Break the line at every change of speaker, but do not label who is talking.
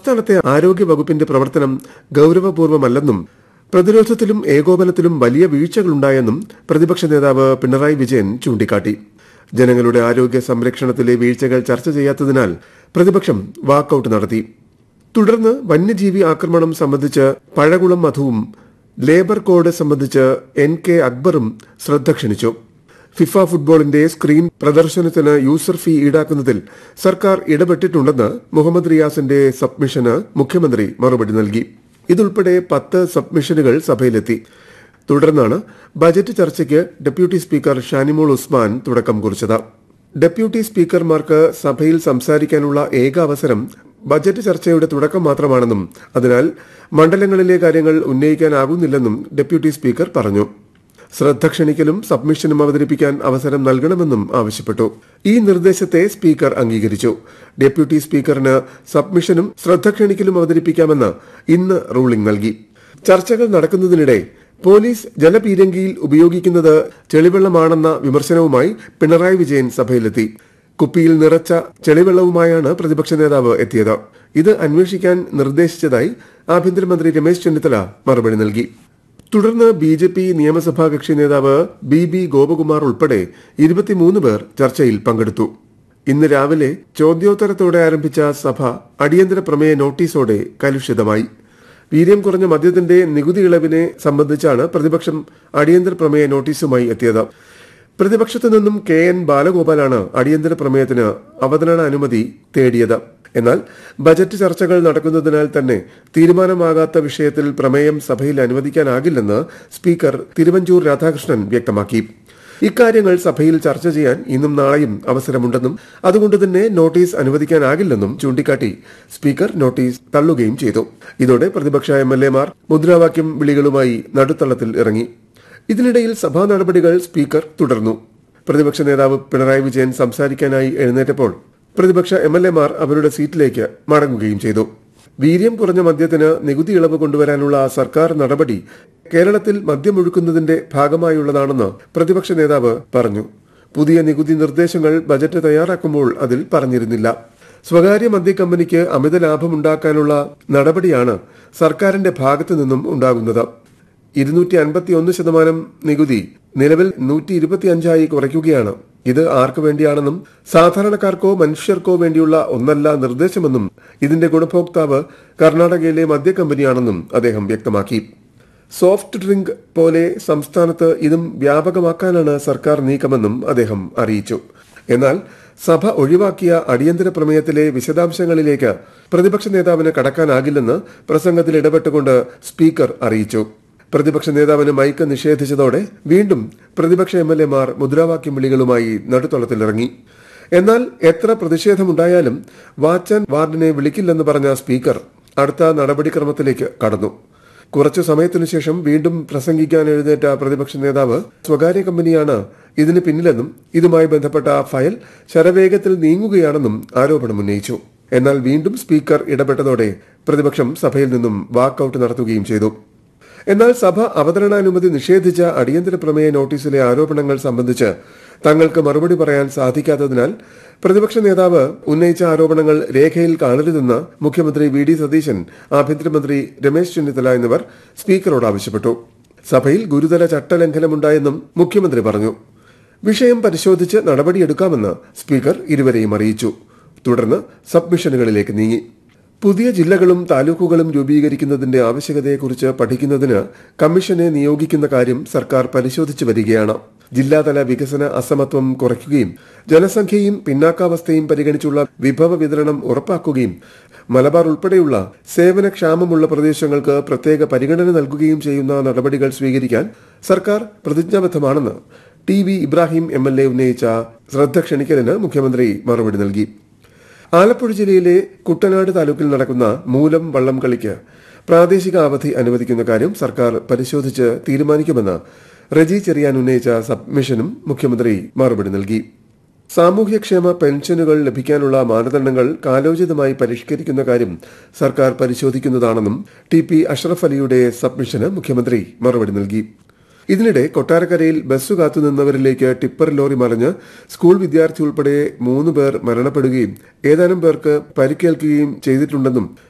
സംസ്ഥാനത്തെ ആരോഗ്യ വകുപ്പിന്റെ പ്രവർത്തനം ഗൌരവപൂർവ്വമല്ലെന്നും പ്രതിരോധത്തിലും ഏകോപനത്തിലും വലിയ വീഴ്ചകളുണ്ടായെന്നും പ്രതിപക്ഷ നേതാവ് പിണറായി വിജയൻ ചൂണ്ടിക്കാട്ടി ജനങ്ങളുടെ ആരോഗ്യ സംരക്ഷണത്തിലെ വീഴ്ചകൾ ചർച്ച ചെയ്യാത്തതിനാൽ പ്രതിപക്ഷം വാക്കൌട്ട് നടത്തി തുടർന്ന് വന്യജീവി ആക്രമണം സംബന്ധിച്ച് പഴകുളം മധുവും ലേബർ കോഡ് സംബന്ധിച്ച് എൻ കെ അക്ബറും ശ്രദ്ധ ക്ഷണിച്ചു ഫിഫ ഫുട്ബോളിന്റെ സ്ക്രീൻ പ്രദർശനത്തിന് യൂസർ ഫീ ഈടാക്കുന്നതിൽ സർക്കാർ ഇടപെട്ടിട്ടുണ്ടെന്ന് മുഹമ്മദ് റിയാസിന്റെ സബ്മിഷന് മുഖ്യമന്ത്രി മറുപടി നൽകി ഇതുൾപ്പെടെ പത്ത് സബ്മിഷനുകൾ സഭയിലെത്തി തുടർന്നാണ് ബജറ്റ് ചർച്ചയ്ക്ക് ഡെപ്യൂട്ടി സ്പീക്കർ ഷാനിമോൾ ഉസ്മാൻ തുടക്കം കുറിച്ചത് ഡെപ്യൂട്ടി സ്പീക്കർമാർക്ക് സഭയിൽ സംസാരിക്കാനുള്ള ഏക അവസരം ബജറ്റ് ചർച്ചയുടെ തുടക്കം മാത്രമാണെന്നും അതിനാൽ മണ്ഡലങ്ങളിലെ കാര്യങ്ങൾ ഉന്നയിക്കാനാകുന്നില്ലെന്നും ഡെപ്യൂട്ടി സ്പീക്കർ പറഞ്ഞു ശ്രദ്ധ ക്ഷണിക്കലും സബ്മിഷനും അവതരിപ്പിക്കാൻ അവസരം നൽകണമെന്നും ആവശ്യപ്പെട്ടു ഈ നിർദ്ദേശത്തെ സ്പീക്കർ അംഗീകരിച്ചു ഡെപ്യൂട്ടി സ്പീക്കറിന് സബ്മിഷനും ശ്രദ്ധ ക്ഷണിക്കലും അവതരിപ്പിക്കാമെന്ന് ഇന്ന് റൂളിംഗ് നൽകി ചർച്ചകൾ നടക്കുന്നതിനിടെ പോലീസ് ജലപീരങ്കിയിൽ ഉപയോഗിക്കുന്നത് ചെളിവെള്ളമാണെന്ന വിമർശനവുമായി പിണറായി വിജയൻ സഭയിലെത്തി കുപ്പിയിൽ നിറച്ച ചെളിവെള്ളവുമായാണ് പ്രതിപക്ഷ നേതാവ് എത്തിയത് ഇത് അന്വേഷിക്കാൻ നിർദ്ദേശിച്ചതായി ആഭ്യന്തരമന്ത്രി രമേശ് ചെന്നിത്തല മറുപടി നൽകി തുടർന്ന് ബി ജെ പി നിയമസഭാ കക്ഷി നേതാവ് ബി ബി ഗോപകുമാർ ഉൾപ്പെടെ ഇരുപത്തിമൂന്ന് പേർ ചർച്ചയിൽ പങ്കെടുത്തു ഇന്ന് രാവിലെ ചോദ്യോത്തരത്തോടെ ആരംഭിച്ച സഭ അടിയന്തര പ്രമേയ നോട്ടീസോടെ കലുഷിതമായി വീര്യം കുറഞ്ഞ മദ്യത്തിന്റെ നികുതി ഇളവിനെ സംബന്ധിച്ചാണ് പ്രതിപക്ഷം അടിയന്തര പ്രമേയ നോട്ടീസുമായി എത്തിയത് പ്രതിപക്ഷത്തു നിന്നും കെ എൻ ബാലഗോപാലാണ് അടിയന്തര പ്രമേയത്തിന് അവതരണ അനുമതി തേടിയത് എന്നാൽ ബജറ്റ് ചർച്ചകൾ നടക്കുന്നതിനാൽ തന്നെ തീരുമാനമാകാത്ത വിഷയത്തിൽ പ്രമേയം സഭയിൽ അനുവദിക്കാനാകില്ലെന്ന് സ്പീക്കർ തിരുവഞ്ചൂർ രാധാകൃഷ്ണൻ വ്യക്തമാക്കി ഇക്കാര്യങ്ങൾ സഭയിൽ ചർച്ച ചെയ്യാൻ ഇന്നും നാളെയും അവസരമുണ്ടെന്നും അതുകൊണ്ട് തന്നെ നോട്ടീസ് അനുവദിക്കാനാകില്ലെന്നും ചൂണ്ടിക്കാട്ടി സ്പീക്കർ നോട്ടീസ് തള്ളുകയും ചെയ്തു ഇതോടെ പ്രതിപക്ഷ എം എൽ എമാർ മുദ്രാവാക്യം വിളികളുമായി നടുത്തളത്തിൽ ഇറങ്ങി ഇതിനിടയിൽ സഭാ നടപടികൾ സ്പീക്കർ തുടർന്നു പ്രതിപക്ഷ നേതാവ് പിണറായി വിജയൻ സംസാരിക്കാനായി എഴുന്നേറ്റപ്പോൾ പ്രതിപക്ഷ എം എൽ എമാർ അവരുടെ സീറ്റിലേക്ക് മടങ്ങുകയും ചെയ്തു വീര്യം കുറഞ്ഞ മദ്യത്തിന് നികുതി ഇളവ് കൊണ്ടുവരാനുള്ള സർക്കാർ നടപടി കേരളത്തിൽ മദ്യമൊഴുക്കുന്നതിന്റെ ഭാഗമായുള്ളതാണെന്ന് പ്രതിപക്ഷ നേതാവ് പറഞ്ഞു പുതിയ നികുതി നിർദ്ദേശങ്ങൾ ബജറ്റ് തയ്യാറാക്കുമ്പോൾ അതിൽ പറഞ്ഞിരുന്നില്ല സ്വകാര്യ മദ്യ കമ്പനിക്ക് അമിത ലാഭമുണ്ടാക്കാനുള്ള നടപടിയാണ് സർക്കാരിന്റെ ഭാഗത്തു നിന്നും ഉണ്ടാകുന്നത് ഇരുന്നൂറ്റി അൻപത്തി ഒന്ന് ശതമാനം നികുതി നിലവിൽ നൂറ്റി ഇരുപത്തിയഞ്ചായി കുറയ്ക്കുകയാണ് ഇത് ആർക്കു വേണ്ടിയാണെന്നും സാധാരണക്കാർക്കോ മനുഷ്യർക്കോ വേണ്ടിയുള്ള ഒന്നല്ല നിർദ്ദേശമെന്നും ഇതിന്റെ ഗുണഭോക്താവ് കർണാടകയിലെ മദ്യ കമ്പനിയാണെന്നും അദ്ദേഹം വ്യക്തമാക്കി സോഫ്റ്റ് ഡ്രിങ്ക് പോലെ സംസ്ഥാനത്ത് ഇതും വ്യാപകമാക്കാനാണ് സർക്കാർ നീക്കമെന്നും അദ്ദേഹം അറിയിച്ചു എന്നാൽ സഭ ഒഴിവാക്കിയ അടിയന്തര പ്രമേയത്തിലെ വിശദാംശങ്ങളിലേക്ക് പ്രതിപക്ഷ നേതാവിന് കടക്കാനാകില്ലെന്ന് പ്രസംഗത്തിൽ ഇടപെട്ടുകൊണ്ട് സ്പീക്കർ അറിയിച്ചു പ്രതിപക്ഷ നേതാവിന് മൈക്ക് നിഷേധിച്ചതോടെ വീണ്ടും പ്രതിപക്ഷ എം എൽ എമാർ മുദ്രാവാക്യം വിളികളുമായി നടുത്തളത്തിലിറങ്ങി എന്നാൽ എത്ര പ്രതിഷേധമുണ്ടായാലും വാച്ചാൻ വാർഡിനെ വിളിക്കില്ലെന്ന് പറഞ്ഞ സ്പീക്കർ അടുത്ത നടപടിക്രമത്തിലേക്ക് കടന്നു കുറച്ചു സമയത്തിനു ശേഷം വീണ്ടും പ്രസംഗിക്കാൻ എഴുന്നേറ്റ പ്രതിപക്ഷ നേതാവ് സ്വകാര്യ കമ്പനിയാണ് ഇതിന് പിന്നിലെന്നും ഇതുമായി ബന്ധപ്പെട്ട ഫയൽ ശരവേഗത്തിൽ നീങ്ങുകയാണെന്നും ആരോപണമുന്നയിച്ചു എന്നാൽ വീണ്ടും സ്പീക്കർ ഇടപെട്ടതോടെ പ്രതിപക്ഷം സഭയിൽ നിന്നും വാക്കൌട്ട് നടത്തുകയും ചെയ്തു എന്നാൽ സഭ അവതരണാനുമതി നിഷേധിച്ച അടിയന്തര പ്രമേയ നോട്ടീസിലെ ആരോപണങ്ങൾ സംബന്ധിച്ച് തങ്ങൾക്ക് മറുപടി പറയാൻ സാധിക്കാത്തതിനാൽ പ്രതിപക്ഷ നേതാവ് ഉന്നയിച്ച ആരോപണങ്ങൾ രേഖയിൽ കാണരുതെന്ന് മുഖ്യമന്ത്രി വി ഡി സതീശൻ ആഭ്യന്തരമന്ത്രി രമേശ് ചെന്നിത്തല എന്നിവർ സ്പീക്കറോട് ആവശ്യപ്പെട്ടു സഭയിൽ ഗുരുതര ചട്ടലംഘനമുണ്ടായെന്നും മുഖ്യമന്ത്രി പറഞ്ഞു വിഷയം പരിശോധിച്ച് നടപടിയെടുക്കാമെന്ന് സ്പീക്കർ ഇരുവരെയും അറിയിച്ചു തുടർന്ന് സബ്മിഷനുകളിലേക്ക് നീങ്ങി പുതിയ ജില്ലകളും താലൂക്കുകളും രൂപീകരിക്കുന്നതിന്റെ ആവശ്യകതയെക്കുറിച്ച് പഠിക്കുന്നതിന് കമ്മീഷനെ നിയോഗിക്കുന്ന കാര്യം സർക്കാർ പരിശോധിച്ചു വരികയാണ് ജില്ലാതല വികസന അസമത്വം കുറയ്ക്കുകയും ജനസംഖ്യയും പിന്നാക്കാവസ്ഥയും പരിഗണിച്ചുള്ള വിഭവ വിതരണം ഉറപ്പാക്കുകയും മലബാർ ഉൾപ്പെടെയുള്ള സേവനക്ഷാമമുള്ള പ്രദേശങ്ങൾക്ക് പ്രത്യേക പരിഗണന നൽകുകയും ചെയ്യുന്ന നടപടികൾ സ്വീകരിക്കാൻ സർക്കാർ പ്രതിജ്ഞാബദ്ധമാണെന്ന് T V Ibrahim M L A ഉന്നയിച്ച ശ്രദ്ധ ക്ഷണിക്കലിന് മുഖ്യമന്ത്രി മറുപടി നൽകി ആലപ്പുഴ ജില്ലയിലെ കുട്ടനാട് താലൂക്കിൽ നടക്കുന്ന മൂലം വള്ളം കളിക്ക് പ്രാദേശിക അവധി അനുവദിക്കുന്ന കാര്യം സർക്കാർ പരിശോധിച്ച് തീരുമാനിക്കുമെന്ന് റജി ചെറിയാൻ ഉന്നയിച്ച സബ്മിഷനും മുഖ്യമന്ത്രി മറുപടി നൽകി സാമൂഹ്യക്ഷേമ പെൻഷനുകൾ ലഭിക്കാനുള്ള മാനദണ്ഡങ്ങൾ കാലോചിതമായി പരിഷ്കരിക്കുന്ന കാര്യം സർക്കാർ പരിശോധിക്കുന്നതാണെന്നും ടി പി അഷ്റഫ് അലിയുടെ സബ്മിഷന് മുഖ്യമന്ത്രി മറുപടി നൽകി ഇതിനിടെ കൊട്ടാരക്കരയിൽ ബസ് കാത്തുനിന്നവരിലേക്ക് ടിപ്പർ ലോറി മറിഞ്ഞ് സ്കൂൾ വിദ്യാർത്ഥി ഉൾപ്പെടെ മൂന്ന് പേർ മരണപ്പെടുകയും ഏതാനും പേർക്ക് പരിക്കേൽക്കുകയും ചെയ്തിട്ടുണ്ടെന്നും